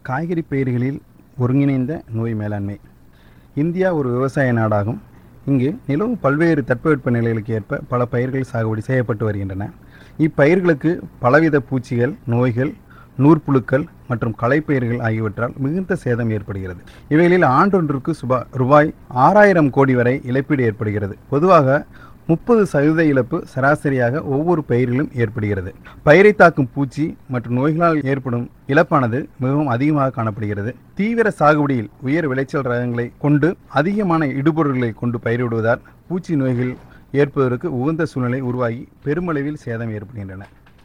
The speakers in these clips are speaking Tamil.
காய்கறி பயிர்களில் ஒருங்கிணைந்த நோய் மேலாண்மை இந்தியா ஒரு விவசாய நாடாகும் இங்கு நிலவும் பல்வேறு தட்பவெட்ப நிலைகளுக்கு ஏற்ப பல பயிர்கள் சாகுபடி செய்யப்பட்டு வருகின்றன இப்பயிர்களுக்கு பலவித பூச்சிகள் நோய்கள் நூற்புழுக்கள் மற்றும் களைப்பயிர்கள் ஆகியவற்றால் மிகுந்த சேதம் ஏற்படுகிறது இவைகளில் ஆண்டொன்றுக்கு சுபா ரூபாய் ஆறாயிரம் கோடி வரை இழப்பீடு ஏற்படுகிறது பொதுவாக முப்பது சதவீத இழப்பு சராசரியாக ஒவ்வொரு பயிரிலும் ஏற்படுகிறது பயிரை தாக்கும் பூச்சி மற்றும் நோய்களால் ஏற்படும் இழப்பானது மிகவும் அதிகமாக காணப்படுகிறது தீவிர சாகுபடியில் உயர் விளைச்சல் ரகங்களை கொண்டு அதிகமான இடுபொருள்களை கொண்டு பயிரிடுவதால் பூச்சி நோய்கள் ஏற்பதற்கு உகந்த சூழ்நிலை உருவாகி பெருமளவில் சேதம் ஏற்படுகின்றன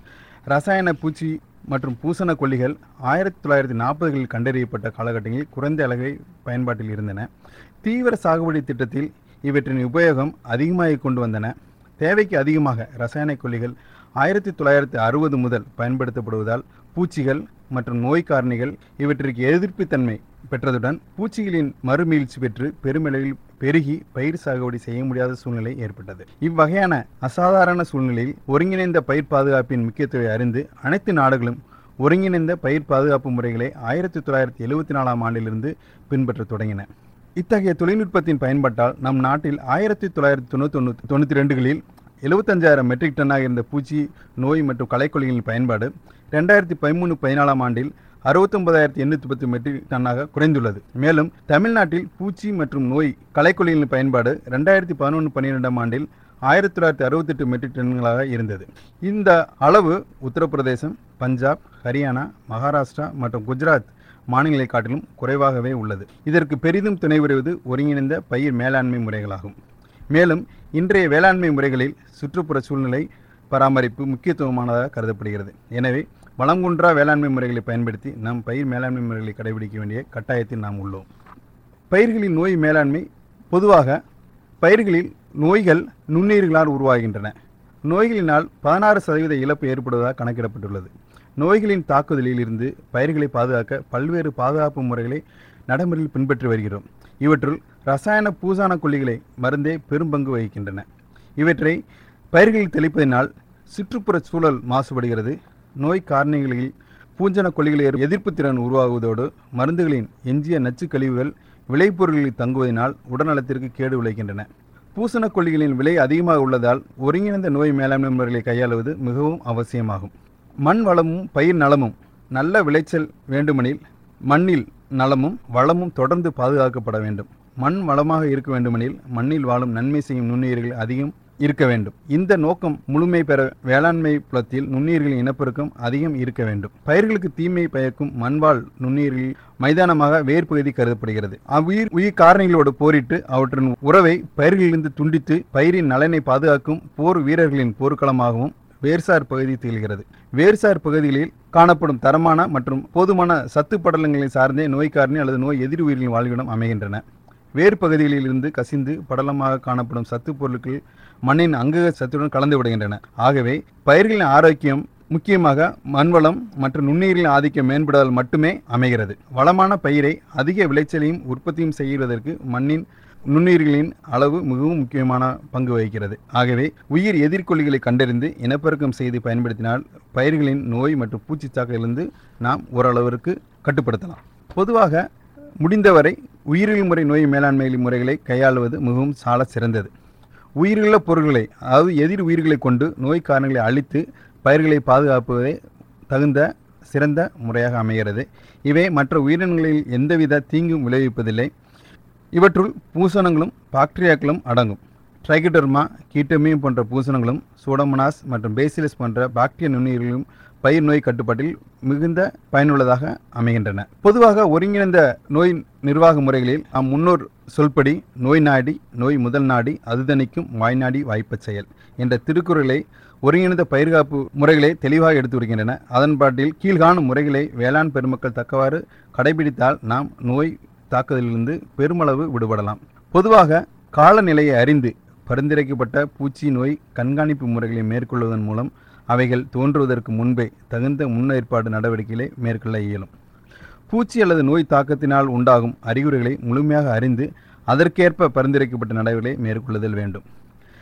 ரசாயன பூச்சி மற்றும் பூசண கொல்லிகள் ஆயிரத்தி தொள்ளாயிரத்தி நாற்பதுகளில் கண்டறியப்பட்ட காலகட்டங்களில் குறைந்த அளவை பயன்பாட்டில் இருந்தன தீவிர சாகுபடி திட்டத்தில் இவற்றின் உபயோகம் அதிகமாக கொண்டு வந்தன தேவைக்கு அதிகமாக ரசாயன கொல்லிகள் ஆயிரத்தி தொள்ளாயிரத்தி அறுபது முதல் பயன்படுத்தப்படுவதால் பூச்சிகள் மற்றும் நோய் காரணிகள் இவற்றிற்கு எதிர்ப்புத்தன்மை பெற்றதுடன் பூச்சிகளின் மறுமீழ்ச்சி பெற்று பெருமளவில் பெருகி பயிர் சாகுபடி செய்ய முடியாத சூழ்நிலை ஏற்பட்டது இவ்வகையான அசாதாரண சூழ்நிலையில் ஒருங்கிணைந்த பயிர் பாதுகாப்பின் முக்கியத்துவத்தை அறிந்து அனைத்து நாடுகளும் ஒருங்கிணைந்த பயிர் பாதுகாப்பு முறைகளை ஆயிரத்தி தொள்ளாயிரத்தி எழுபத்தி நாலாம் ஆண்டிலிருந்து பின்பற்றத் தொடங்கின இத்தகைய தொழில்நுட்பத்தின் பயன்பாட்டால் நம் நாட்டில் ஆயிரத்தி தொள்ளாயிரத்தி தொண்ணூத்தி ஒன்று தொண்ணூற்றி ரெண்டுகளில் எழுபத்தஞ்சாயிரம் மெட்ரிக் டன்னாக இருந்த பூச்சி நோய் மற்றும் களைக்கொல்லிகளின் பயன்பாடு ரெண்டாயிரத்தி பதிமூணு பதினாலாம் ஆண்டில் அறுபத்தொன்பதாயிரத்தி எண்ணூற்றி பத்து மெட்ரிக் டன்னாக குறைந்துள்ளது மேலும் தமிழ்நாட்டில் பூச்சி மற்றும் நோய் களைக்கொல்லிகளின் பயன்பாடு ரெண்டாயிரத்தி பதினொன்று பன்னிரெண்டாம் ஆண்டில் ஆயிரத்தி தொள்ளாயிரத்தி அறுபத்தெட்டு மெட்ரிக் டன்களாக இருந்தது இந்த அளவு உத்தரப்பிரதேசம் பஞ்சாப் ஹரியானா மகாராஷ்டிரா மற்றும் குஜராத் மாநிலங்களை காட்டிலும் குறைவாகவே உள்ளது இதற்கு பெரிதும் துணை புரிவது ஒருங்கிணைந்த பயிர் மேலாண்மை முறைகளாகும் மேலும் இன்றைய வேளாண்மை முறைகளில் சுற்றுப்புற சூழ்நிலை பராமரிப்பு முக்கியத்துவமானதாக கருதப்படுகிறது எனவே வளங்குன்றா வேளாண்மை முறைகளை பயன்படுத்தி நம் பயிர் மேலாண்மை முறைகளை கடைபிடிக்க வேண்டிய கட்டாயத்தில் நாம் உள்ளோம் பயிர்களின் நோய் மேலாண்மை பொதுவாக பயிர்களில் நோய்கள் நுண்ணுயிர்களால் உருவாகின்றன நோய்களினால் பதினாறு சதவீத இழப்பு ஏற்படுவதாக கணக்கிடப்பட்டுள்ளது நோய்களின் தாக்குதலில் இருந்து பயிர்களை பாதுகாக்க பல்வேறு பாதுகாப்பு முறைகளை நடைமுறையில் பின்பற்றி வருகிறோம் இவற்றுள் ரசாயன பூசான கொல்லிகளை மருந்தே பெரும் பங்கு வகிக்கின்றன இவற்றை பயிர்களில் தெளிப்பதனால் சுற்றுப்புற சூழல் மாசுபடுகிறது நோய் காரணிகளில் பூஞ்சன கொல்லிகளை எதிர்ப்பு திறன் உருவாகுவதோடு மருந்துகளின் எஞ்சிய நச்சுக் கழிவுகள் விளைபொருட்களில் தங்குவதனால் உடல்நலத்திற்கு கேடு விளைகின்றன பூசணக் கொல்லிகளின் விலை அதிகமாக உள்ளதால் ஒருங்கிணைந்த நோய் மேலாண்மை முறைகளை கையாளுவது மிகவும் அவசியமாகும் மண் வளமும் பயிர் நலமும் நல்ல விளைச்சல் வேண்டுமெனில் மண்ணில் நலமும் வளமும் தொடர்ந்து பாதுகாக்கப்பட வேண்டும் மண் வளமாக இருக்க வேண்டுமெனில் மண்ணில் வாழும் நன்மை செய்யும் நுண்ணுயிர்கள் அதிகம் இருக்க வேண்டும் இந்த நோக்கம் முழுமை பெற வேளாண்மை புலத்தில் நுண்ணுயிர்களின் இனப்பெருக்கம் அதிகம் இருக்க வேண்டும் பயிர்களுக்கு தீமை பயக்கும் மண்வாழ் நுண்ணுயிர்கள் மைதானமாக வேர்பகுதி கருதப்படுகிறது அவ்வுயிர் உயிர் காரணிகளோடு போரிட்டு அவற்றின் உறவை பயிர்களிலிருந்து துண்டித்து பயிரின் நலனை பாதுகாக்கும் போர் வீரர்களின் போர்க்களமாகவும் வேர்சார் பகுதி திகழ்கிறது வேர்சார் பகுதிகளில் காணப்படும் தரமான மற்றும் போதுமான சத்து படலங்களை சார்ந்தே நோய் காரணி அல்லது நோய் எதிர் உயிர்களின் வாழ்விடம் அமைகின்றன வேர் பகுதிகளிலிருந்து கசிந்து படலமாக காணப்படும் சத்து பொருட்கள் மண்ணின் அங்கக சத்துடன் கலந்து விடுகின்றன ஆகவே பயிர்களின் ஆரோக்கியம் முக்கியமாக மண்வளம் மற்றும் நுண்ணுயிரின் ஆதிக்கம் மேம்படுவதால் மட்டுமே அமைகிறது வளமான பயிரை அதிக விளைச்சலையும் உற்பத்தியும் செய்வதற்கு மண்ணின் நுண்ணுயிர்களின் அளவு மிகவும் முக்கியமான பங்கு வகிக்கிறது ஆகவே உயிர் எதிர்கொல்லிகளை கண்டறிந்து இனப்பெருக்கம் செய்து பயன்படுத்தினால் பயிர்களின் நோய் மற்றும் பூச்சி தாக்கிலிருந்து நாம் ஓரளவிற்கு கட்டுப்படுத்தலாம் பொதுவாக முடிந்தவரை உயிரியல் முறை நோய் மேலாண்மை முறைகளை கையாளுவது மிகவும் சால சிறந்தது உயிருள்ள பொருட்களை அதாவது எதிர் உயிர்களை கொண்டு நோய் காரணங்களை அழித்து பயிர்களை பாதுகாப்பதே தகுந்த சிறந்த முறையாக அமைகிறது இவை மற்ற உயிரினங்களில் எந்தவித தீங்கும் விளைவிப்பதில்லை இவற்றுள் பூசணங்களும் பாக்டீரியாக்களும் அடங்கும் ட்ரைகோடர்மா கீட்டமியம் போன்ற பூசணங்களும் சூடோமோனாஸ் மற்றும் பேசிலஸ் போன்ற பாக்டீரிய நுண்ணுயிர்களும் பயிர் நோய் கட்டுப்பாட்டில் மிகுந்த பயனுள்ளதாக அமைகின்றன பொதுவாக ஒருங்கிணைந்த நோய் நிர்வாக முறைகளில் நம் முன்னோர் சொல்படி நோய் நாடி நோய் முதல் நாடி அதுதணிக்கும் வாய்நாடி வாய்ப்பச் செயல் என்ற திருக்குறளை ஒருங்கிணைந்த பயிர்காப்பு முறைகளை தெளிவாக எடுத்து வருகின்றன அதன்பாட்டில் கீழ்காணும் முறைகளை வேளாண் பெருமக்கள் தக்கவாறு கடைபிடித்தால் நாம் நோய் தாக்குதலிலிருந்து பெருமளவு விடுபடலாம் பொதுவாக காலநிலையை அறிந்து பரிந்துரைக்கப்பட்ட பூச்சி நோய் கண்காணிப்பு முறைகளை மேற்கொள்வதன் மூலம் அவைகள் தோன்றுவதற்கு முன்பே தகுந்த முன்னேற்பாடு நடவடிக்கைகளை மேற்கொள்ள இயலும் பூச்சி அல்லது நோய் தாக்கத்தினால் உண்டாகும் அறிகுறிகளை முழுமையாக அறிந்து அதற்கேற்ப பரிந்துரைக்கப்பட்ட நடவடிக்கைகளை மேற்கொள்ளுதல் வேண்டும்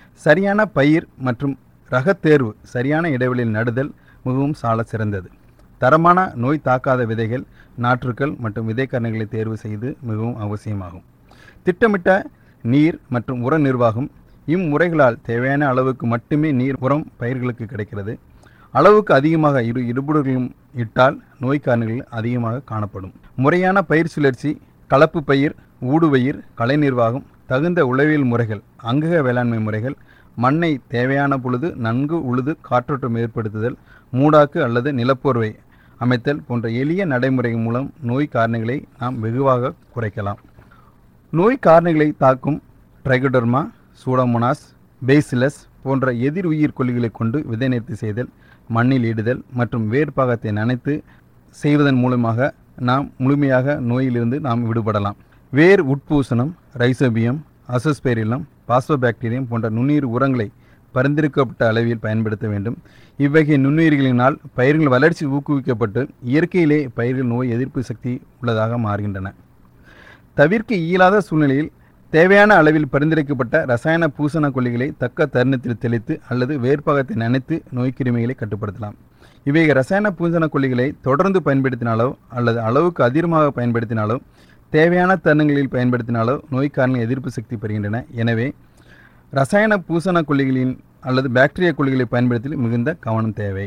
சரியான பயிர் மற்றும் ரகத் தேர்வு சரியான இடைவெளியில் நடுதல் மிகவும் சால சிறந்தது தரமான நோய் தாக்காத விதைகள் நாற்றுக்கள் மற்றும் விதைக்கரணைகளை தேர்வு செய்து மிகவும் அவசியமாகும் திட்டமிட்ட நீர் மற்றும் உர நிர்வாகம் இம்முறைகளால் தேவையான அளவுக்கு மட்டுமே நீர் உரம் பயிர்களுக்கு கிடைக்கிறது அளவுக்கு அதிகமாக இரு இடுபொருள்களும் இட்டால் நோய் காரணிகள் அதிகமாக காணப்படும் முறையான பயிர் சுழற்சி கலப்பு பயிர் ஊடுபயிர் கலை நிர்வாகம் தகுந்த உளவியல் முறைகள் அங்கக வேளாண்மை முறைகள் மண்ணை தேவையான பொழுது நன்கு உழுது காற்றோட்டம் ஏற்படுத்துதல் மூடாக்கு அல்லது நிலப்போர்வை அமைத்தல் போன்ற எளிய நடைமுறை மூலம் நோய் காரணிகளை நாம் வெகுவாக குறைக்கலாம் நோய் காரணிகளை தாக்கும் ட்ரைகோடர்மா சூடோமோனாஸ் பேசிலஸ் போன்ற எதிர் உயிர் கொல்லிகளை கொண்டு விதை நேர்த்தி செய்தல் மண்ணில் இடுதல் மற்றும் வேர்ப்பாகத்தை நனைத்து செய்வதன் மூலமாக நாம் முழுமையாக நோயிலிருந்து நாம் விடுபடலாம் வேர் உட்பூசணம் ரைசோபியம் அசோஸ்பேரிலம் பாஸ்போபாக்டீரியம் போன்ற நுண்ணுயிர் உரங்களை பரிந்துரைக்கப்பட்ட அளவில் பயன்படுத்த வேண்டும் இவ்வகை நுண்ணுயிர்களினால் பயிர்கள் வளர்ச்சி ஊக்குவிக்கப்பட்டு இயற்கையிலே பயிர்கள் நோய் எதிர்ப்பு சக்தி உள்ளதாக மாறுகின்றன தவிர்க்க இயலாத சூழ்நிலையில் தேவையான அளவில் பரிந்துரைக்கப்பட்ட ரசாயன பூசண கொல்லிகளை தக்க தருணத்தில் தெளித்து அல்லது வேர்ப்பாகத்தை நனைத்து நோய்க்கிருமிகளை கட்டுப்படுத்தலாம் இவை ரசாயன பூசண கொல்லிகளை தொடர்ந்து பயன்படுத்தினாலோ அல்லது அளவுக்கு அதிகமாக பயன்படுத்தினாலோ தேவையான தருணங்களில் பயன்படுத்தினாலோ நோய்க்காரணிகள் எதிர்ப்பு சக்தி பெறுகின்றன எனவே ரசாயன பூசண கொல்லிகளின் அல்லது பாக்டீரியா கொல்லிகளை பயன்படுத்தி மிகுந்த கவனம் தேவை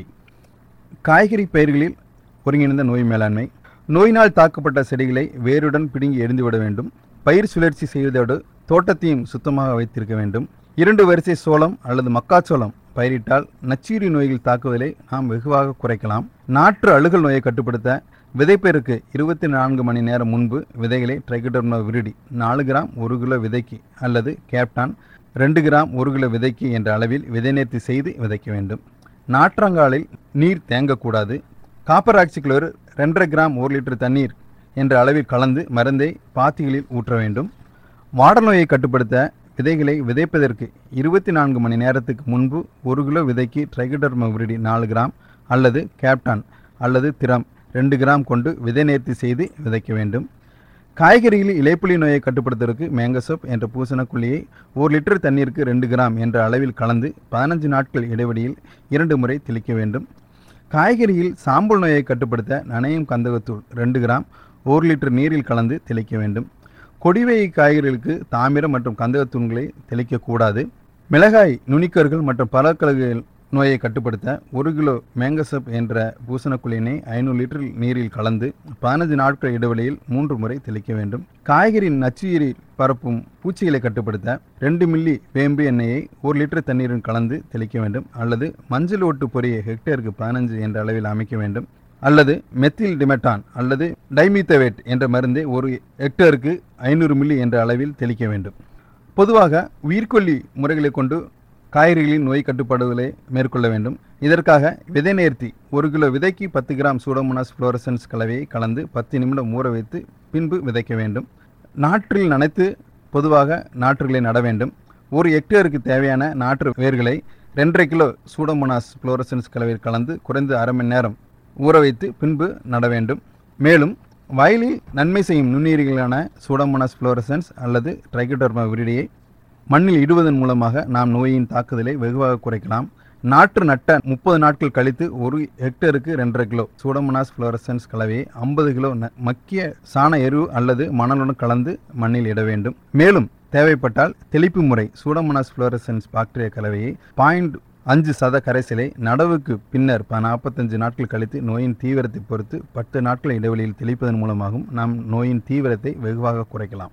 காய்கறி பயிர்களில் ஒருங்கிணைந்த நோய் மேலாண்மை நோயினால் தாக்கப்பட்ட செடிகளை வேருடன் பிடுங்கி எரிந்துவிட வேண்டும் பயிர் சுழற்சி செய்வதோடு தோட்டத்தையும் சுத்தமாக வைத்திருக்க வேண்டும் இரண்டு வரிசை சோளம் அல்லது மக்காச்சோளம் பயிரிட்டால் நச்சீரி நோய்கள் தாக்குதலை நாம் வெகுவாக குறைக்கலாம் நாற்று அழுகல் நோயை கட்டுப்படுத்த விதைப்பயிருக்கு இருபத்தி நான்கு மணி நேரம் முன்பு விதைகளை ட்ரைகோடர்மா விருடி நாலு கிராம் ஒரு கிலோ விதைக்கு அல்லது கேப்டான் ரெண்டு கிராம் ஒரு கிலோ விதைக்கு என்ற அளவில் விதை நேர்த்தி செய்து விதைக்க வேண்டும் நாற்றங்காலில் நீர் தேங்கக்கூடாது காப்பர் ஆக்சிக்ளோர் ரெண்டரை கிராம் ஒரு லிட்டர் தண்ணீர் என்ற அளவில் கலந்து மருந்தை பாத்திகளில் ஊற்ற வேண்டும் வாடல் நோயை கட்டுப்படுத்த விதைகளை விதைப்பதற்கு இருபத்தி நான்கு மணி நேரத்துக்கு முன்பு ஒரு கிலோ விதைக்கு ட்ரைகோடர்மா விரிடி நாலு கிராம் அல்லது கேப்டான் அல்லது திரம் ரெண்டு கிராம் கொண்டு விதை நேர்த்தி செய்து விதைக்க வேண்டும் காய்கறிகளில் இலைப்புலி நோயை கட்டுப்படுத்துவதற்கு மேங்கசோப் என்ற பூசணக்குள்ளியை ஒரு லிட்டர் தண்ணீருக்கு ரெண்டு கிராம் என்ற அளவில் கலந்து பதினஞ்சு நாட்கள் இடைவெளியில் இரண்டு முறை தெளிக்க வேண்டும் காய்கறியில் சாம்பல் நோயை கட்டுப்படுத்த நனையும் கந்தகத்தூள் ரெண்டு கிராம் ஒரு லிட்டர் நீரில் கலந்து தெளிக்க வேண்டும் கொடிவை காய்கறிகளுக்கு தாமிரம் மற்றும் கந்தகத்தூண்களை தெளிக்கக்கூடாது மிளகாய் நுனிக்கர்கள் மற்றும் பழக்கழுகுகள் நோயை கட்டுப்படுத்த ஒரு கிலோ மேங்கசப் என்ற பூசணக்குழியினை ஐநூறு லிட்டர் நீரில் கலந்து பதினஞ்சு நாட்கள் இடைவெளியில் மூன்று முறை தெளிக்க வேண்டும் காய்கறியின் நச்சுயிரில் பரப்பும் பூச்சிகளை கட்டுப்படுத்த ரெண்டு மில்லி வேம்பு எண்ணெயை ஒரு லிட்டர் தண்ணீரில் கலந்து தெளிக்க வேண்டும் அல்லது மஞ்சள் ஓட்டு பொரியை ஹெக்டேருக்கு பதினஞ்சு என்ற அளவில் அமைக்க வேண்டும் அல்லது மெத்தில் டிமெட்டான் அல்லது டைமித்தவேட் என்ற மருந்தை ஒரு ஹெக்டேருக்கு ஐநூறு மில்லி என்ற அளவில் தெளிக்க வேண்டும் பொதுவாக உயிர்கொல்லி முறைகளை கொண்டு காய்கறிகளின் நோய் கட்டுப்பாடுகளை மேற்கொள்ள வேண்டும் இதற்காக விதை நேர்த்தி ஒரு கிலோ விதைக்கு பத்து கிராம் சூடோமோனாஸ் ஃப்ளோரசன்ஸ் கலவையை கலந்து பத்து நிமிடம் ஊற வைத்து பின்பு விதைக்க வேண்டும் நாற்றில் நனைத்து பொதுவாக நாற்றுகளை நட வேண்டும் ஒரு ஹெக்டேருக்கு தேவையான நாற்று வேர்களை ரெண்டரை கிலோ சூடோமோனாஸ் ஃப்ளோரசன்ஸ் கலவையில் கலந்து குறைந்து அரை மணி நேரம் ஊற வைத்து பின்பு நட வேண்டும் மேலும் வயலில் நன்மை செய்யும் நுண்ணுயிரிகளான சூடோமோனாஸ் ஃப்ளோரசன்ஸ் அல்லது ட்ரைகோடர்மா விரிடியை மண்ணில் இடுவதன் மூலமாக நாம் நோயின் தாக்குதலை வெகுவாக குறைக்கலாம் நாற்று நட்ட முப்பது நாட்கள் கழித்து ஒரு ஹெக்டருக்கு ரெண்டரை கிலோ சூடோமோனாஸ் ஃப்ளோரசன்ஸ் கலவையை ஐம்பது கிலோ ந- மக்கிய சாண எரு அல்லது மணலுடன் கலந்து மண்ணில் இட வேண்டும் மேலும் தேவைப்பட்டால் தெளிப்பு முறை சூடோமோனாஸ் ஃப்ளோரசன்ஸ் பாக்டீரியா கலவையை பாயிண்ட் அஞ்சு சத கரைசலை நடவுக்கு பின்னர் ப நாற்பத்தஞ்சு நாட்கள் கழித்து நோயின் தீவிரத்தை பொறுத்து பத்து நாட்கள் இடைவெளியில் தெளிப்பதன் மூலமாகவும் நாம் நோயின் தீவிரத்தை வெகுவாக குறைக்கலாம்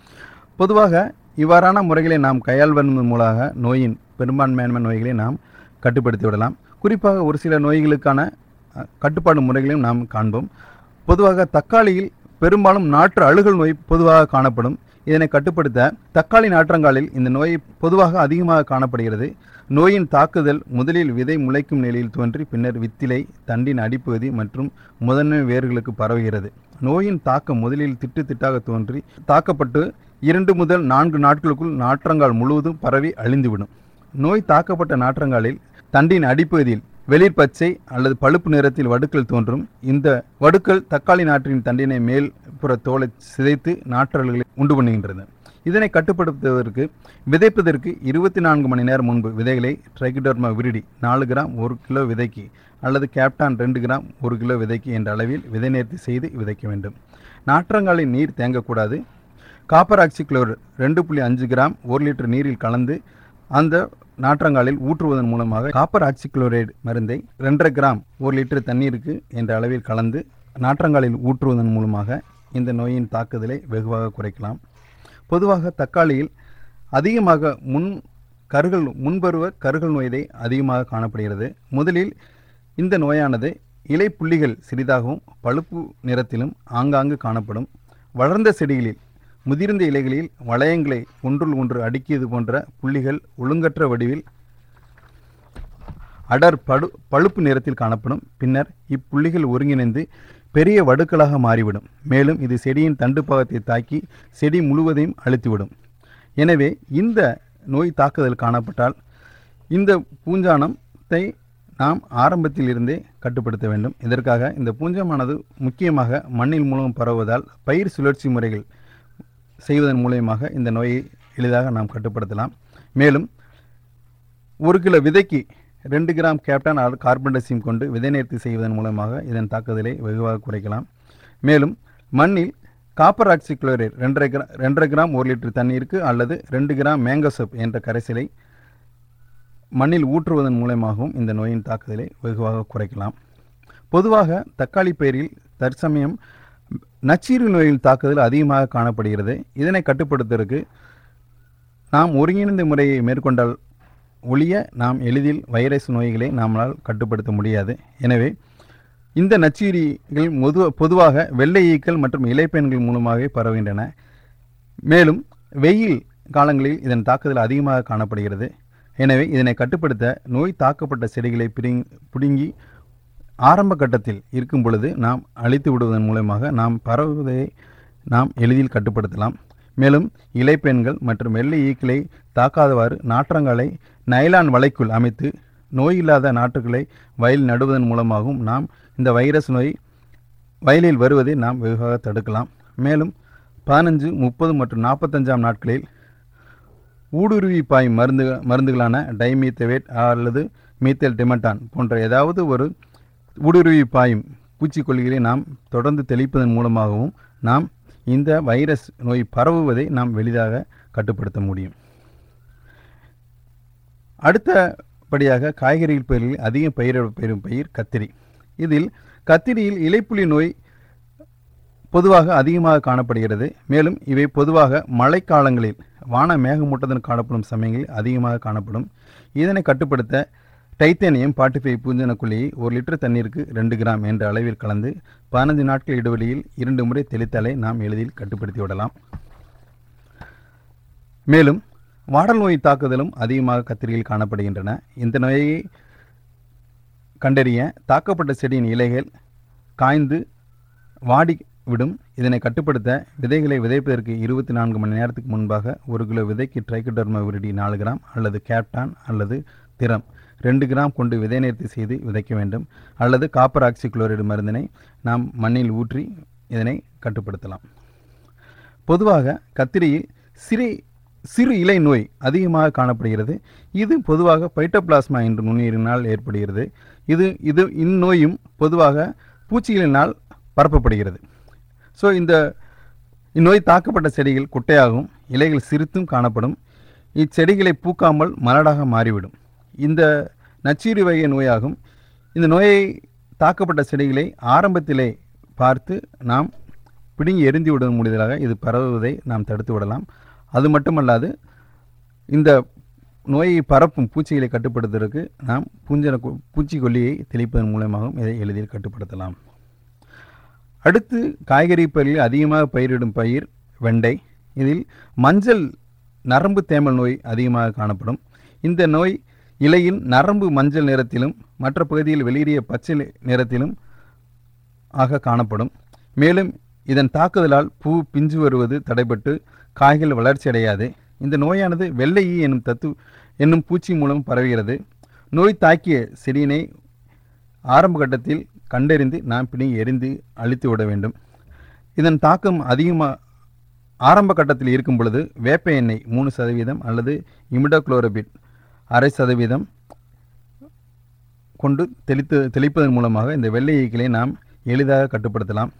பொதுவாக இவ்வாறான முறைகளை நாம் கையாள்வதன் மூலமாக நோயின் பெரும்பான்மையான நோய்களை நாம் கட்டுப்படுத்தி விடலாம் குறிப்பாக ஒரு சில நோய்களுக்கான அஹ், கட்டுப்பாடு முறைகளையும் நாம் காண்போம் பொதுவாக தக்காளியில் பெரும்பாலும் நாற்று அழுகல் நோய் பொதுவாக காணப்படும் இதனை கட்டுப்படுத்த தக்காளி நாற்றங்காலில் இந்த நோய் பொதுவாக அதிகமாக காணப்படுகிறது நோயின் தாக்குதல் முதலில் விதை முளைக்கும் நிலையில் தோன்றி பின்னர் வித்திலை தண்டின் அடிப்பகுதி மற்றும் முதன்மை வேர்களுக்கு பரவுகிறது நோயின் தாக்கம் முதலில் திட்டு திட்டாக தோன்றி தாக்கப்பட்டு இரண்டு முதல் நான்கு நாட்களுக்குள் நாற்றங்கால் முழுவதும் பரவி அழிந்துவிடும் நோய் தாக்கப்பட்ட நாற்றங்காலில் தண்டின் அடிப்பகுதியில் வெளிர் பச்சை அல்லது பழுப்பு நிறத்தில் வடுக்கள் தோன்றும் இந்த வடுக்கள் தக்காளி நாற்றின் தண்டினை மேல் புற தோலை சிதைத்து நாற்றல்களை உண்டு பண்ணுகின்றது இதனை கட்டுப்படுத்துவதற்கு விதைப்பதற்கு இருபத்தி நான்கு மணி நேரம் முன்பு விதைகளை ட்ரைகிடர்மா விரிடி நாலு கிராம் ஒரு கிலோ விதைக்கு அல்லது கேப்டான் ரெண்டு கிராம் ஒரு கிலோ விதைக்கு என்ற அளவில் விதை நேர்த்தி செய்து விதைக்க வேண்டும் நாற்றங்காலில் நீர் தேங்கக்கூடாது காப்பர் ஆக்சிக்ளோர் ரெண்டு புள்ளி அஞ்சு கிராம் ஒரு லிட்டர் நீரில் கலந்து அந்த நாற்றங்காலில் ஊற்றுவதன் மூலமாக காப்பர் ஆக்சிக்ளோரைடு மருந்தை ரெண்டரை கிராம் ஒரு லிட்டர் தண்ணீருக்கு என்ற அளவில் கலந்து நாற்றங்காலில் ஊற்றுவதன் மூலமாக இந்த நோயின் தாக்குதலை வெகுவாக குறைக்கலாம் பொதுவாக தக்காளியில் அதிகமாக முன் கருகள் முன்பருவ கருகள் நோய்தை அதிகமாக காணப்படுகிறது முதலில் இந்த நோயானது இலை புள்ளிகள் சிறிதாகவும் பழுப்பு நிறத்திலும் ஆங்காங்கு காணப்படும் வளர்ந்த செடிகளில் முதிர்ந்த இலைகளில் வளையங்களை ஒன்றுள் ஒன்று அடுக்கியது போன்ற புள்ளிகள் ஒழுங்கற்ற வடிவில் அடர் படு பழுப்பு நிறத்தில் காணப்படும் பின்னர் இப்புள்ளிகள் ஒருங்கிணைந்து பெரிய வடுக்களாக மாறிவிடும் மேலும் இது செடியின் தண்டு பாகத்தை தாக்கி செடி முழுவதையும் அழுத்திவிடும் எனவே இந்த நோய் தாக்குதல் காணப்பட்டால் இந்த பூஞ்சானத்தை நாம் ஆரம்பத்தில் இருந்தே கட்டுப்படுத்த வேண்டும் இதற்காக இந்த பூஞ்சமானது முக்கியமாக மண்ணில் மூலம் பரவுவதால் பயிர் சுழற்சி முறைகள் செய்வதன் மூலியமாக இந்த நோயை எளிதாக நாம் கட்டுப்படுத்தலாம் மேலும் ஒரு கிலோ விதைக்கு ரெண்டு கிராம் கேப்டான் அல்லது கார்பன்டசிம் கொண்டு விதை நேர்த்தி செய்வதன் மூலமாக இதன் தாக்குதலை வெகுவாக குறைக்கலாம் மேலும் மண்ணில் காப்பர் ஆக்சிக்ளோரைட் ரெண்டரை கிராம் ரெண்டரை கிராம் ஒரு லிட்டர் தண்ணீருக்கு அல்லது ரெண்டு கிராம் மேங்கோசப் என்ற கரைசலை மண்ணில் ஊற்றுவதன் மூலமாகவும் இந்த நோயின் தாக்குதலை வெகுவாக குறைக்கலாம் பொதுவாக தக்காளி பயிரில் தற்சமயம் நச்சீறு நோயின் தாக்குதல் அதிகமாக காணப்படுகிறது இதனை கட்டுப்படுத்துவதற்கு நாம் ஒருங்கிணைந்த முறையை மேற்கொண்டால் ஒழிய நாம் எளிதில் வைரஸ் நோய்களை நம்மால் கட்டுப்படுத்த முடியாது எனவே இந்த நச்சீரிகள் பொது பொதுவாக வெள்ளை ஈக்கள் மற்றும் இலைப்பெண்கள் மூலமாகவே பரவுகின்றன மேலும் வெயில் காலங்களில் இதன் தாக்குதல் அதிகமாக காணப்படுகிறது எனவே இதனை கட்டுப்படுத்த நோய் தாக்கப்பட்ட செடிகளை பிடுங்கி பிடுங்கி ஆரம்ப கட்டத்தில் இருக்கும் பொழுது நாம் அழித்து விடுவதன் மூலமாக நாம் பரவுவதை நாம் எளிதில் கட்டுப்படுத்தலாம் மேலும் இலைப்பெண்கள் மற்றும் வெள்ளை ஈக்களை தாக்காதவாறு நாற்றங்களை நைலான் வலைக்குள் அமைத்து நோய் இல்லாத நாற்றுகளை வயலில் நடுவதன் மூலமாகவும் நாம் இந்த வைரஸ் நோய் வயலில் வருவதை நாம் வெகுவாக தடுக்கலாம் மேலும் பதினஞ்சு முப்பது மற்றும் நாற்பத்தஞ்சாம் நாட்களில் ஊடுருவி பாயும் மருந்து மருந்துகளான டைமீத்தவேட் அல்லது மீத்தேல் டெமட்டான் போன்ற ஏதாவது ஒரு ஊடுருவி பாயும் பூச்சிக்கொல்லிகளை நாம் தொடர்ந்து தெளிப்பதன் மூலமாகவும் நாம் இந்த வைரஸ் நோய் பரவுவதை நாம் எளிதாக கட்டுப்படுத்த முடியும் அடுத்தபடியாக காய்கறிகள் பயிர்களில் அதிக பயிரிட பெறும் பயிர் கத்திரி இதில் கத்திரியில் இலைப்புலி நோய் பொதுவாக அதிகமாக காணப்படுகிறது மேலும் இவை பொதுவாக மழைக்காலங்களில் வான மேகமூட்டத்துடன் காணப்படும் சமயங்களில் அதிகமாக காணப்படும் இதனை கட்டுப்படுத்த டைத்தேனியம் பாட்டிஃபை பூஞ்சனக்குள்ளியை ஒரு லிட்டர் தண்ணீருக்கு ரெண்டு கிராம் என்ற அளவில் கலந்து பதினஞ்சு நாட்கள் இடைவெளியில் இரண்டு முறை தெளித்தாலே நாம் எளிதில் கட்டுப்படுத்தி விடலாம் மேலும் வாடல் நோய் தாக்குதலும் அதிகமாக கத்திரியில் காணப்படுகின்றன இந்த நோயை கண்டறிய தாக்கப்பட்ட செடியின் இலைகள் காய்ந்து வாடி விடும் இதனை கட்டுப்படுத்த விதைகளை விதைப்பதற்கு இருபத்தி நான்கு மணி நேரத்துக்கு முன்பாக ஒரு கிலோ விதைக்கு ட்ரைகோடர்மா விரிடி நாலு கிராம் அல்லது கேப்டான் அல்லது திரம் ரெண்டு கிராம் கொண்டு விதை நேர்த்தி செய்து விதைக்க வேண்டும் அல்லது காப்பர் ஆக்சிக்ளோரைடு மருந்தினை நாம் மண்ணில் ஊற்றி இதனை கட்டுப்படுத்தலாம் பொதுவாக கத்திரியில் சிறு சிறு இலை நோய் அதிகமாக காணப்படுகிறது இது பொதுவாக பைட்டோபிளாஸ்மா என்ற நுண்ணுயிரினால் ஏற்படுகிறது இது இது இந்நோயும் பொதுவாக பூச்சிகளினால் பரப்பப்படுகிறது ஸோ இந்த இந்நோய் தாக்கப்பட்ட செடிகள் குட்டையாகவும் இலைகள் சிறுத்தும் காணப்படும் இச்செடிகளை பூக்காமல் மலடாக மாறிவிடும் இந்த நச்சீறு வகை நோயாகும் இந்த நோயை தாக்கப்பட்ட செடிகளை ஆரம்பத்திலே பார்த்து நாம் பிடுங்கி எரிந்து விடுவதன் மூலியமாக இது பரவுவதை நாம் தடுத்து விடலாம் அது மட்டுமல்லாது இந்த நோயை பரப்பும் பூச்சிகளை கட்டுப்படுத்துவதற்கு நாம் பூஞ்சன பூச்சிக்கொல்லியை தெளிப்பதன் மூலமாகவும் இதை எளிதில் கட்டுப்படுத்தலாம் அடுத்து காய்கறி பயிரில் அதிகமாக பயிரிடும் பயிர் வெண்டை இதில் மஞ்சள் நரம்பு தேமல் நோய் அதிகமாக காணப்படும் இந்த நோய் இலையின் நரம்பு மஞ்சள் நிறத்திலும் மற்ற பகுதியில் வெளியேறிய பச்சை நிறத்திலும் ஆக காணப்படும் மேலும் இதன் தாக்குதலால் பூ பிஞ்சு வருவது தடைபட்டு காய்கள் வளர்ச்சி அடையாது இந்த நோயானது வெள்ளை ஈ என்னும் தத்து என்னும் பூச்சி மூலம் பரவுகிறது நோய் தாக்கிய செடியினை ஆரம்ப கட்டத்தில் கண்டறிந்து நாம் பிடுங்கி எரிந்து அழித்து விட வேண்டும் இதன் தாக்கம் அதிகமாக ஆரம்ப கட்டத்தில் இருக்கும் பொழுது வேப்ப எண்ணெய் மூணு சதவீதம் அல்லது இமிடோக்ளோரபிட் அரை சதவீதம் கொண்டு தெளித்து தெளிப்பதன் மூலமாக இந்த வெள்ளை ஈக்களை நாம் எளிதாக கட்டுப்படுத்தலாம்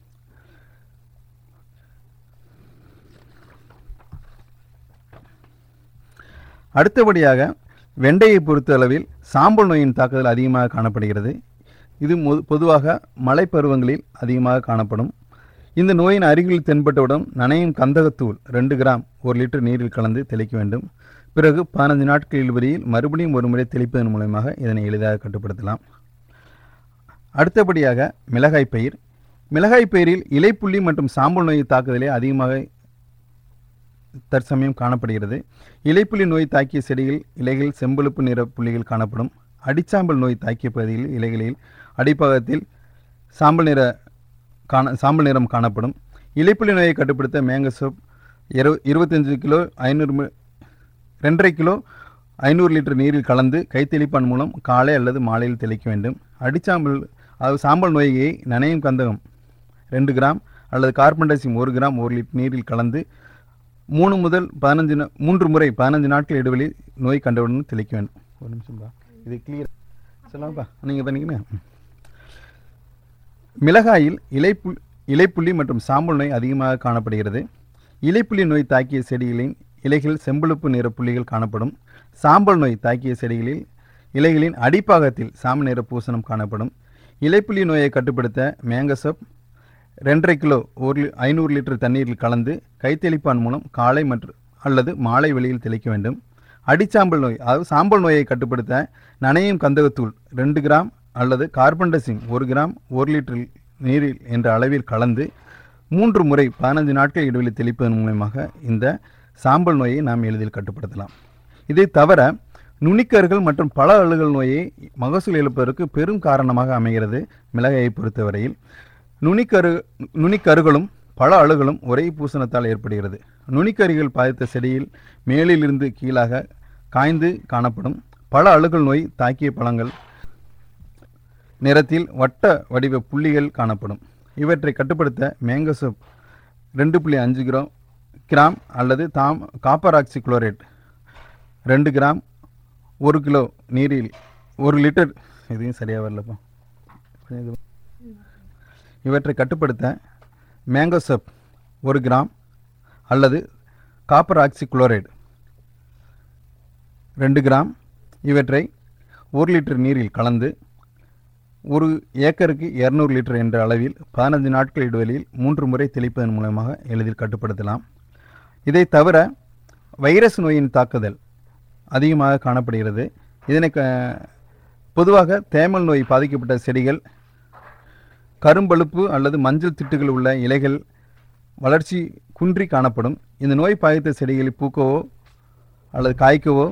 அடுத்தபடியாக வெண்டையை பொறுத்த அளவில் சாம்பல் நோயின் தாக்குதல் அதிகமாக காணப்படுகிறது இது மொ- பொதுவாக மழை பருவங்களில் அதிகமாக காணப்படும் இந்த நோயின் அருகில் தென்பட்டவுடன் நனையும் கந்தகத்தூள் ரெண்டு கிராம் ஒரு லிட்டர் நீரில் கலந்து தெளிக்க வேண்டும் பிறகு பதினஞ்சு நாட்கள் இழுபறியில் மறுபடியும் ஒரு முறை தெளிப்பதன் மூலமாக இதனை எளிதாக கட்டுப்படுத்தலாம் அடுத்தபடியாக மிளகாய் பயிர் மிளகாய் பயிரில் இலைப்புள்ளி மற்றும் சாம்பல் நோய் தாக்குதலே அதிகமாக தற்சமயம் காணப்படுகிறது இலைப்புள்ளி நோய் தாக்கிய செடிகள் இலைகளில் செம்பழுப்பு நிற புள்ளிகள் காணப்படும் அடிச்சாம்பல் நோய் தாக்கிய பகுதியில் இலைகளில் அடிப்பாகத்தில் சாம்பல் நிற காண சாம்பல் நிறம் காணப்படும் இலைப்புள்ளி நோயை கட்டுப்படுத்த மேங்க சோப் இரு இருபத்தஞ்சு கிலோ ஐநூறு மி ரெண்டரை கிலோ ஐநூறு லிட்டர் நீரில் கலந்து கைத்தெளிப்பான் மூலம் காலை அல்லது மாலையில் தெளிக்க வேண்டும் அடிச்சாம்பல் அதாவது சாம்பல் நோயை நனையும் கந்தகம் ரெண்டு கிராம் அல்லது கார்பன் டை ஒரு கிராம் ஒரு லிட்டர் நீரில் கலந்து மூணு முதல் பதினஞ்சு நா- மூன்று முறை பதினஞ்சு நாட்கள் இடைவெளி நோய் கண்டவுடன் தெளிக்க வேண்டும் ஒரு நிமிஷம்பா இது கிளியர் சொல்லலாம்ப்பா நீங்கள் பண்ணிக்கங்க ம். மிளகாயில் இலைப்புள் இலைப்புள்ளி மற்றும் சாம்பல் நோய் அதிகமாக காணப்படுகிறது இலைப்புள்ளி நோய் தாக்கிய செடிகளின் இலைகளில் செம்பழுப்பு நிற புள்ளிகள் காணப்படும் சாம்பல் நோய் தாக்கிய செடிகளில் இலைகளின் அடிப்பாகத்தில் சாம்பல் நிற பூசணம் காணப்படும் இலைப்புள்ளி நோயை கட்டுப்படுத்த மேங்கசப் ரெண்டரை கிலோ ஒரு லி- ஐநூறு லிட்டர் தண்ணீரில் கலந்து கைத்தெளிப்பான் மூலம் காலை மற்றும் அல்லது மாலை வெளியில் தெளிக்க வேண்டும் அடிச்சாம்பல் நோய் அதாவது சாம்பல் நோயை கட்டுப்படுத்த நனையும் கந்தகத்தூள் ரெண்டு கிராம் அல்லது கார்பன் டெசிம் ஒரு கிராம் ஒரு லிட்டர் நீரில் என்ற அளவில் கலந்து மூன்று முறை பதினஞ்சு நாட்கள் இடைவெளி தெளிப்பதன் மூலமாக இந்த சாம்பல் நோயை நாம் எளிதில் கட்டுப்படுத்தலாம் இதை தவிர நுனிக்கருகள் மற்றும் பல அழுகல் நோயை மகசூல் இழப்பதற்கு பெரும் காரணமாக அமைகிறது மிளகாயை பொறுத்தவரையில் நுனிக்கரு நுனிக்கருகளும் பல அழுகளும் ஒரே பூசணத்தால் ஏற்படுகிறது நுனிக்கருகள் பாதித்த செடியில் மேலிலிருந்து கீழாக காய்ந்து காணப்படும் பல அழுகல் நோய் தாக்கிய பழங்கள் நிறத்தில் வட்ட வடிவ புள்ளிகள் காணப்படும் இவற்றை கட்டுப்படுத்த மேங்கசோப் ரெண்டு புள்ளி அஞ்சு கிராம் கிராம் அல்லது தாம் copper oxychloride gram ஒரு கிலோ நீரில் ஒரு லிட்டர் இதையும் சரியாக வரலப்பா கொஞ்சம் இது- இவற்றை கட்டுப்படுத்த மேங்கோசப் ஒரு கிராம் அல்லது copper oxychloride gram இவற்றை ஒரு லிட்டர் நீரில் கலந்து ஒரு ஏக்கருக்கு இரநூறு லிட்டர் என்ற அளவில் பதினஞ்சு நாட்கள் இடைவெளியில் மூன்று முறை தெளிப்பதன் மூலமாக எளிதில் கட்டுப்படுத்தலாம் இதை தவிர வைரஸ் நோயின் தாக்குதல் அதிகமாக காணப்படுகிறது இதனை க பொதுவாக தேமல் நோய் பாதிக்கப்பட்ட செடிகள் கரும்பழுப்பு அல்லது மஞ்சள் திட்டுகள் உள்ள இலைகள் வளர்ச்சி குன்றி காணப்படும் இந்த நோய் பாதித்த செடிகளை பூக்கவோ அல்லது காய்க்கவோ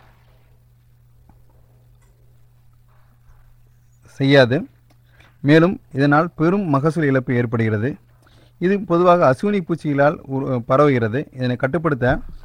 செய்யாது மேலும் இதனால் பெரும் மகசூல் இழப்பு ஏற்படுகிறது இது பொதுவாக அசுவினி பூச்சிகளால் உரு- பரவுகிறது இதனை கட்டுப்படுத்த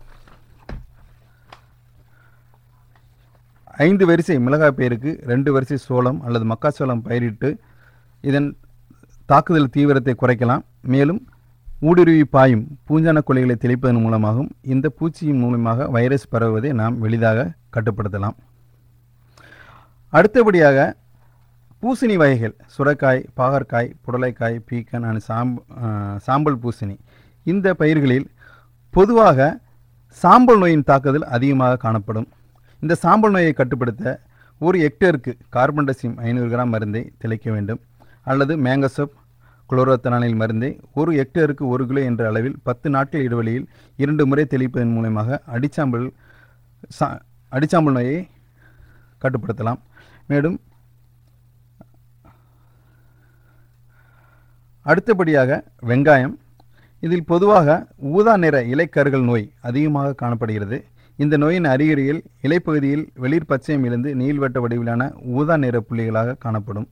ஐந்து வரிசை மிளகாய் பயிருக்கு ரெண்டு வரிசை சோளம் அல்லது மக்காச்சோளம் பயிரிட்டு இதன் தாக்குதல் தீவிரத்தை குறைக்கலாம் மேலும் ஊடுருவி பாயும் பூஞ்சான கொல்லிகளை தெளிப்பதன் மூலமாகவும் இந்த பூச்சியின் மூலமாக வைரஸ் பரவுவதை நாம் எளிதாக கட்டுப்படுத்தலாம் அடுத்தபடியாக பூசணி வகைகள் சுரைக்காய் பாகற்காய் புடலைக்காய் பீக்கன் அண்ட் சாம்ப அஹ், சாம்பல் பூசணி இந்த பயிர்களில் பொதுவாக சாம்பல் நோயின் தாக்குதல் அதிகமாக காணப்படும் இந்த சாம்பல் நோயை கட்டுப்படுத்த ஒரு ஹெக்டேருக்கு கார்பன் டெசிம் ஐநூறு கிராம் மருந்தை தெளிக்க வேண்டும் அல்லது மேங்கசப் குளோரோத்தனானில் மருந்தை ஒரு ஹெக்டேருக்கு ஒரு கிலோ என்ற அளவில் பத்து நாட்கள் இடைவெளியில் இரண்டு முறை தெளிப்பதன் மூலமாக அடிச்சாம்பல் சா அடிச்சாம்பல் நோயை கட்டுப்படுத்தலாம் மேலும் அடுத்தபடியாக வெங்காயம் இதில் பொதுவாக ஊதா நிற இலைக்கருகள் நோய் அதிகமாக காணப்படுகிறது இந்த நோயின் அறிகுறியில் இலைப்பகுதியில் வெளிர் பச்சையம் இருந்து நீள்வட்ட வடிவிலான ஊதா நிற புள்ளிகளாக காணப்படும்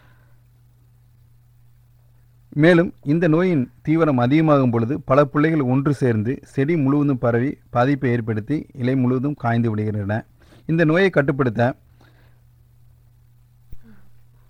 மேலும் இந்த நோயின் தீவிரம் அதிகமாகும் பொழுது பல புள்ளிகள் ஒன்று சேர்ந்து செடி முழுவதும் பரவி பாதிப்பை ஏற்படுத்தி இலை முழுவதும் காய்ந்து விடுகின்றன இந்த நோயை கட்டுப்படுத்த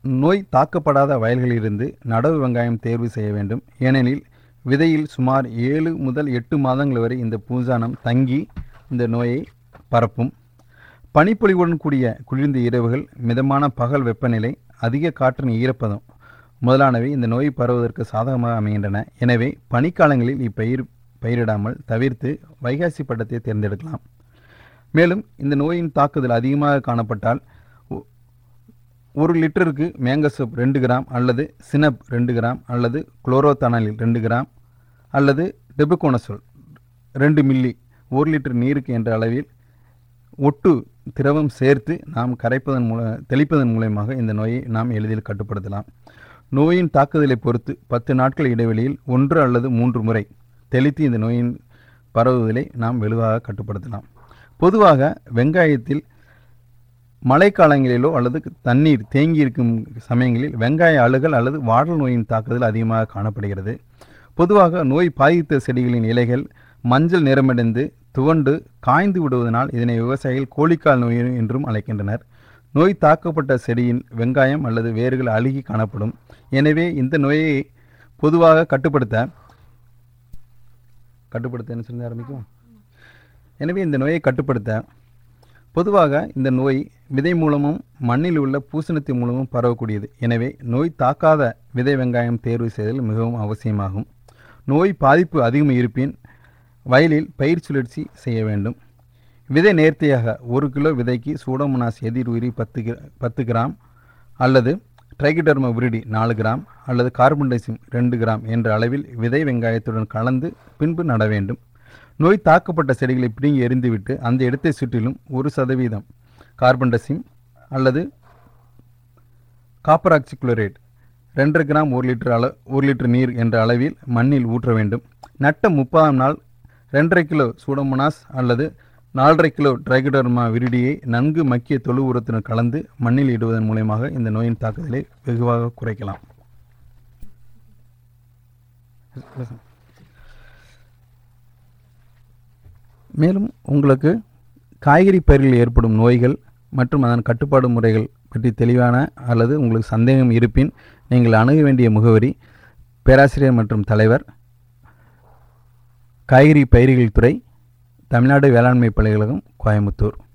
நோய் தாக்கப்படாத வயல்களிலிருந்து நடவு வெங்காயம் தேர்வு செய்ய வேண்டும் ஏனெனில் விதையில் சுமார் ஏழு முதல் எட்டு மாதங்கள் வரை இந்த பூஞ்சானம் தங்கி இந்த நோயை பரப்பும் பனிப்பொழிவுடன் கூடிய குளிர்ந்த இரவுகள் மிதமான பகல் வெப்பநிலை அதிக காற்றின் ஈரப்பதம் முதலானவை இந்த நோய் பரவுவதற்கு சாதகமாக அமைகின்றன எனவே பனிக்காலங்களில் இப்பயிர் பயிரிடாமல் தவிர்த்து வைகாசி பட்டத்தை தேர்ந்தெடுக்கலாம் மேலும் இந்த நோயின் தாக்குதல் அதிகமாக காணப்பட்டால் ஒ- ஒரு லிட்டருக்கு மேங்கசப் ரெண்டு கிராம் அல்லது சினப் ரெண்டு கிராம் அல்லது குளோரோத்தனாலில் ரெண்டு கிராம் அல்லது டெபுகோனசோல் ரெண்டு மில்லி ஒரு லிட்டர் நீருக்கு என்ற அளவில் ஒட்டு திரவம் சேர்த்து நாம் கரைப்பதன் மூல தெளிப்பதன் மூலயமாக இந்த நோயை நாம் எளிதில் கட்டுப்படுத்தலாம் நோயின் தாக்குதலை பொறுத்து பத்து நாட்கள் இடைவெளியில் ஒன்று அல்லது மூன்று முறை தெளித்து இந்த நோயின் பரவுதலை நாம் வெகுவாக கட்டுப்படுத்தலாம் பொதுவாக வெங்காயத்தில் மழைக்காலங்களிலோ அல்லது தண்ணீர் தேங்கி இருக்கும் சமயங்களில் வெங்காய அழுகல் அல்லது வாடல் நோயின் தாக்குதல் அதிகமாக காணப்படுகிறது பொதுவாக நோய் பாதித்த செடிகளின் இலைகள் மஞ்சள் நிறமடைந்து துவண்டு காய்ந்து விடுவதனால் இதனை விவசாயிகள் கோழிக்கால் நோய் என்றும் அழைக்கின்றனர் நோய் தாக்கப்பட்ட செடியின் வெங்காயம் அல்லது வேர்கள் அழுகி காணப்படும் எனவே இந்த நோயை பொதுவாக கட்டுப்படுத்த கட்டுப்படுத்த என்ன சொல்லி ஆரம்பிக்கும் எனவே இந்த நோயை கட்டுப்படுத்த பொதுவாக இந்த நோய் விதை மூலமும் மண்ணில் உள்ள பூசணத்தின் மூலமும் பரவக்கூடியது எனவே நோய் தாக்காத விதை வெங்காயம் தேர்வு செய்தல் மிகவும் அவசியமாகும் நோய் பாதிப்பு அதிகம் இருப்பின் வயலில் பயிர் சுழற்சி செய்ய வேண்டும் விதை நேர்த்தியாக ஒரு கிலோ விதைக்கு சூடோமோனாஸ் எதிர் உயிரி பத்து கி பத்து கிராம் அல்லது ட்ரைகிடர்ம விரிடி நாலு கிராம் அல்லது கார்பன் டைசிம் ரெண்டு கிராம் என்ற அளவில் விதை வெங்காயத்துடன் கலந்து பின்பு நட வேண்டும் நோய் தாக்கப்பட்ட செடிகளை பிடுங்கி எறிந்துவிட்டு அந்த இடத்தை சுற்றிலும் ஒரு சதவீதம் கார்பன் டசிம் அல்லது காப்பர் ஆக்சிகுளரேட் ரெண்டரை கிராம் ஒரு லிட்டர் அள ஒரு லிட்டர் நீர் என்ற அளவில் மண்ணில் ஊற்ற வேண்டும் நட்ட முப்பதாம் நாள் ரெண்டரை கிலோ சூடோமோனாஸ் அல்லது நாலரை கிலோ ட்ரைகடர்மா விரிடியை நன்கு மக்கிய தொழு உரத்துடன் கலந்து மண்ணில் இடுவதன் மூலயமாக இந்த நோயின் தாக்குதலை வெகுவாக குறைக்கலாம் மேலும் உங்களுக்கு காய்கறி பயிர்களில் ஏற்படும் நோய்கள் மற்றும் அதன் கட்டுப்பாடு முறைகள் பற்றி தெளிவான அல்லது உங்களுக்கு சந்தேகம் இருப்பின் நீங்கள் அணுக வேண்டிய முகவரி பேராசிரியர் மற்றும் தலைவர் காய்கறி பயிர்கள் துறை தமிழ்நாடு வேளாண்மை பல்கலைக்கழகம் கோயம்புத்தூர்